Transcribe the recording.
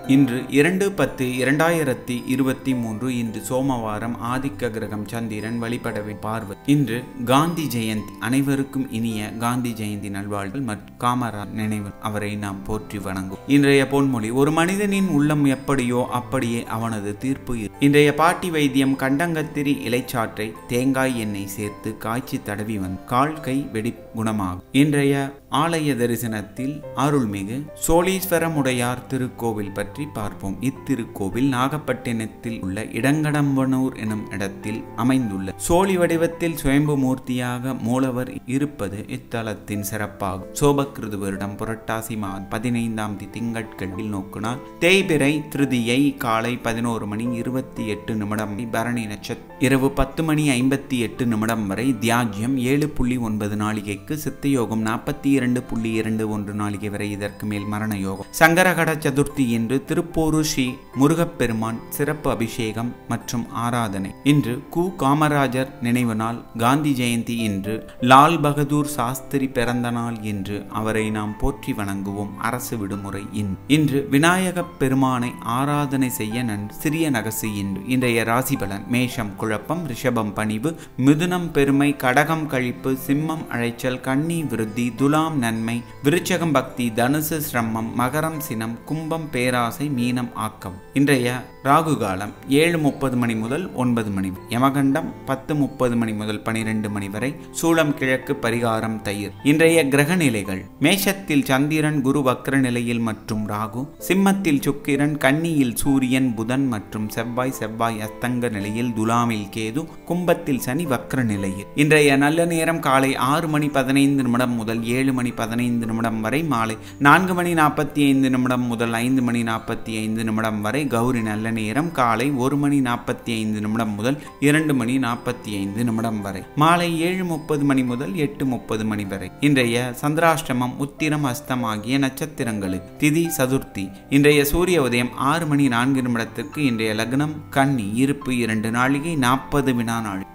இன்று இரண்டு பத்து இரண்டாயிரத்தி இருபத்தி மூன்று இன்று சோமவாரம் ஆதிக்க கிரகம் சந்திரன் வழிபடவே பார்வை இன்று காந்தி ஜெயந்தி அனைவருக்கும் இனிய காந்தி ஜெயந்தி நல்வாழ்வுகள் மற்றும் காமராஜ் நினைவு அவரை நாம் போற்றி வணங்கும் இன்றைய பொன்மொழி ஒரு மனிதனின் உள்ளம் எப்படியோ அப்படியே அவனது தீர்ப்பு இரு. இன்றைய பாட்டி வைத்தியம் கண்டங்கத்திரி இலைச்சாற்றை தேங்காய் எண்ணெய் சேர்த்து காய்ச்சி தடவி வந்து கால் கை வெடி குணமாகும் இன்றைய ஆலய தரிசனத்தில் அருள்மிகு சோழீஸ்வரமுடையார் திருக்கோவில் பற்றி பார்ப்போம் இத்திருக்கோவில் நாகப்பட்டினத்தில் உள்ள இடங்கடம்பனூர் எனும் இடத்தில் அமைந்துள்ள சோழி வடிவத்தில் சுயம்பு மூர்த்தியாக மூலவர் இருப்பது இத்தலத்தின் சிறப்பாகும் சோபக்கிருது வருடம் புரட்டாசி மாதம் பதினைந்தாம் தி திங்கட்கிழமையில் நோக்கினால் தேய்பிறை திருதியை காலை பதினோரு மணி இருபத்தி எட்டு நிமிடம் பரணி நட்சத்திரம் இரவு பத்து மணி ஐம்பத்தி எட்டு நிமிடம் வரை தியாஜ்யம் ஏழு புள்ளி ஒன்பது நாளிகைக்கு சித்தயோகம் நாற்பத்தி இரண்டு புள்ளி இரண்டு ஒன்று நாளிகை வரை இதற்கு மேல் மரண யோகம் சங்கரகட சதுர்த்தி என்று திருப்போரு ஸ்ரீ முருகப்பெருமான் சிறப்பு அபிஷேகம் மற்றும் ஆராதனை இன்று கு காமராஜர் நினைவு நாள் காந்தி ஜெயந்தி இன்று லால் பகதூர் சாஸ்திரி பிறந்த நாள் என்று அவரை நாம் போற்றி வணங்குவோம் அரசு விடுமுறை இன்று இன்று விநாயக பெருமானை ஆராதனை செய்ய நன் சிறிய நகசு இன்று இன்றைய ராசி பலன் மேஷம் குழப்பம் ரிஷபம் பணிவு மிதுனம் பெருமை கடகம் கழிப்பு சிம்மம் அழைச்சல் கன்னி விருத்தி துலாம் நன்மை விருச்சகம் பக்தி தனுசு சிரமம் மகரம் சினம் கும்பம் பேராசை மீனம் ஆக்கம் இன்றைய ராகு காலம் ஏழு முப்பது மணி முதல் ஒன்பது மணி யமகண்டம் பத்து முப்பது மணி முதல் பனிரெண்டு மணி வரை சூளம் கிழக்கு பரிகாரம் தயிர் இன்றைய கிரக நிலைகள் மேஷத்தில் சந்திரன் குரு வக்ர நிலையில் மற்றும் ராகு சிம்மத்தில் சுக்கிரன் கன்னியில் சூரியன் புதன் மற்றும் செவ்வாய் செவ்வாய் அஸ்தங்க நிலையில் துலாமில் கேது கும்பத்தில் சனி வக்ர நிலையில் இன்றைய நல்ல நேரம் காலை ஆறு மணி பதினைந்து நிமிடம் முதல் ஏழு மணி பதினைந்து நிமிடம் வரை மாலை நான்கு மணி நாற்பத்தி ஐந்து நிமிடம் முதல் ஐந்து மணி நாற்பத்தி ஐந்து நிமிடம் வரை கௌரி நல்ல நேரம் காலை ஒரு மணி நாற்பத்தி ஐந்து நிமிடம் முதல் இரண்டு மணி நாற்பத்தி ஐந்து நிமிடம் வரை மாலை ஏழு முப்பது மணி முதல் எட்டு முப்பது மணி வரை இன்றைய சந்திராஷ்டமம் உத்திரம் அஸ்தம் ஆகிய நட்சத்திரங்களுக்கு திதி சதுர்த்தி இன்றைய சூரிய உதயம் ஆறு மணி நான்கு நிமிடத்திற்கு இன்றைய லக்னம் கன்னி இருப்பு இரண்டு நாளிகை நாற்பது வினா நாள்